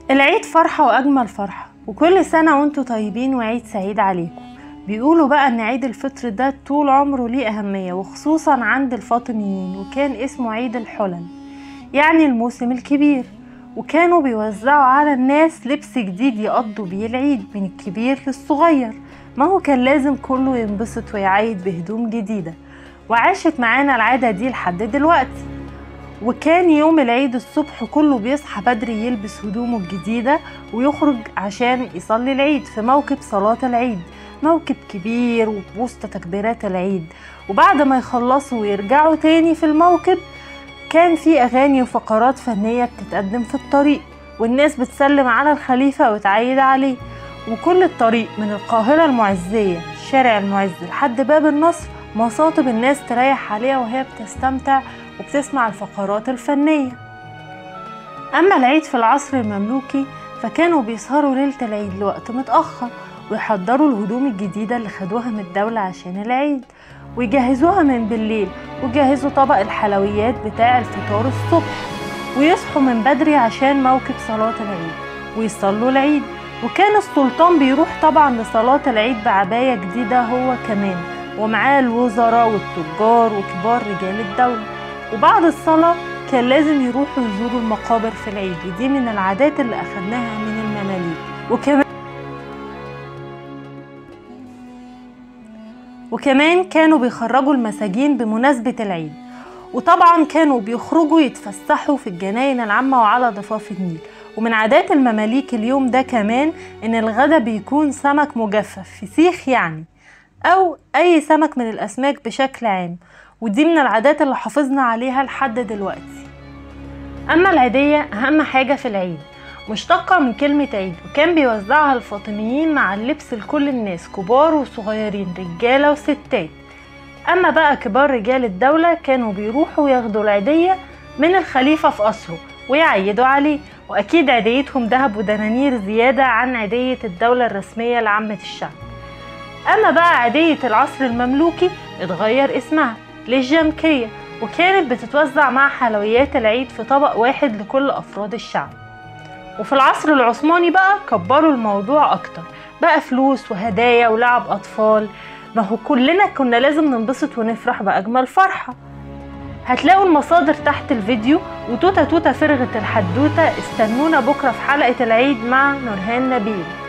العيد فرحة وأجمل فرحة وكل سنة وانتوا طيبين وعيد سعيد عليكم بيقولوا بقى ان عيد الفطر ده طول عمره ليه أهمية وخصوصا عند الفاطميين وكان اسمه عيد الحلل يعني الموسم الكبير وكانوا بيوزعوا على الناس لبس جديد يقضوا بيه العيد من الكبير للصغير ما هو كان لازم كله ينبسط ويعيد بهدوم جديدة وعاشت معانا العادة دي لحد دلوقتي وكان يوم العيد الصبح كله بيصحى بدري يلبس هدومه الجديدة ويخرج عشان يصلي العيد في موكب صلاة العيد موكب كبير ووسط تكبيرات العيد وبعد ما يخلصوا ويرجعوا تاني في الموكب كان في أغاني وفقرات فنية بتتقدم في الطريق والناس بتسلم على الخليفة وتعيد عليه وكل الطريق من القاهرة المعزية شارع المعز لحد باب النصر مصاطب الناس تريح عليها وهي بتستمتع وبتسمع الفقرات الفنية أما العيد في العصر المملوكي فكانوا بيسهروا ليلة العيد لوقت متأخر ويحضروا الهدوم الجديدة اللي خدوها من الدولة عشان العيد ويجهزوها من بالليل ويجهزوا طبق الحلويات بتاع الفطار الصبح ويصحوا من بدري عشان موكب صلاة العيد ويصلوا العيد وكان السلطان بيروح طبعا لصلاة العيد بعباية جديدة هو كمان ومعاه الوزراء والتجار وكبار رجال الدولة وبعد الصلاة كان لازم يروحوا يزوروا المقابر في العيد ودي من العادات اللي أخدناها من المماليك وكمان وكمان كانوا بيخرجوا المساجين بمناسبة العيد وطبعا كانوا بيخرجوا يتفسحوا في الجناين العامة وعلى ضفاف النيل ومن عادات المماليك اليوم ده كمان ان الغدا بيكون سمك مجفف فسيخ يعني او اي سمك من الاسماك بشكل عام ودي من العادات اللي حافظنا عليها لحد دلوقتي اما العيدية اهم حاجة في العيد مشتقة من كلمة عيد وكان بيوزعها الفاطميين مع اللبس لكل الناس كبار وصغيرين رجالة وستات أما بقى كبار رجال الدولة كانوا بيروحوا ياخدوا العيدية من الخليفة في قصره ويعيدوا عليه وأكيد عيديتهم دهب ودنانير زيادة عن عيدية الدولة الرسمية لعامة الشعب أما بقى عيدية العصر المملوكي اتغير اسمها للجمكية وكانت بتتوزع مع حلويات العيد في طبق واحد لكل أفراد الشعب وفي العصر العثماني بقى كبروا الموضوع أكتر بقى فلوس وهدايا ولعب أطفال ما هو كلنا كنا لازم ننبسط ونفرح بأجمل فرحة هتلاقوا المصادر تحت الفيديو وتوتة توتة فرغة الحدوتة استنونا بكرة في حلقة العيد مع نورهان نبيل